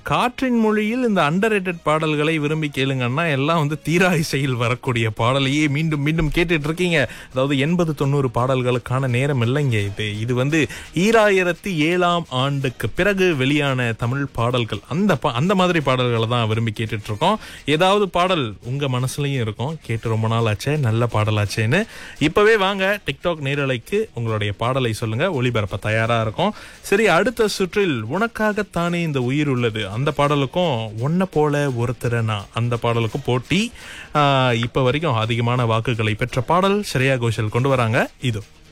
காற்றின் மொழியில் இந்த அண்டர் பாடல்களை விரும்பி கேளுங்கன்னா எல்லாம் வந்து தீரா இசையில் வரக்கூடிய பாடலையே மீண்டும் மீண்டும் கேட்டுட்டு இருக்கீங்க அதாவது எண்பது தொண்ணூறு பாடல்களுக்கான நேரம் இல்லைங்க இது இது வந்து ஈராயிரத்தி ஏழாம் ஆண்டுக்கு பிறகு வெளியான தமிழ் பாடல்கள் அந்த பா- அந்த மாதிரி பாடல்களை தான் விரும்பி கேட்டுட்டு இருக்கோம் ஏதாவது பாடல் உங்க மனசுலயும் இருக்கும் கேட்டு ரொம்ப நாள் ஆச்சே நல்ல பாடலாச்சேன்னு இப்பவே வாங்க டிக்டாக் நேரலைக்கு உங்களுடைய பாடலை சொல்லுங்க ஒளிபரப்ப தயாரா இருக்கும் சரி அடுத்த சுற்றில் உனக்காகத்தானே இந்த உயிர் உள்ளது அந்த பாடலுக்கும் ஒன்ன போல ஒருத்தரனா அந்த பாடலுக்கும் போட்டி ஆஹ், இப்ப வரைக்கும் அதிகமான வாக்குகளை பெற்ற பாடல் ஸ்ரேயா கோஷல் கொண்டு வராங்க இது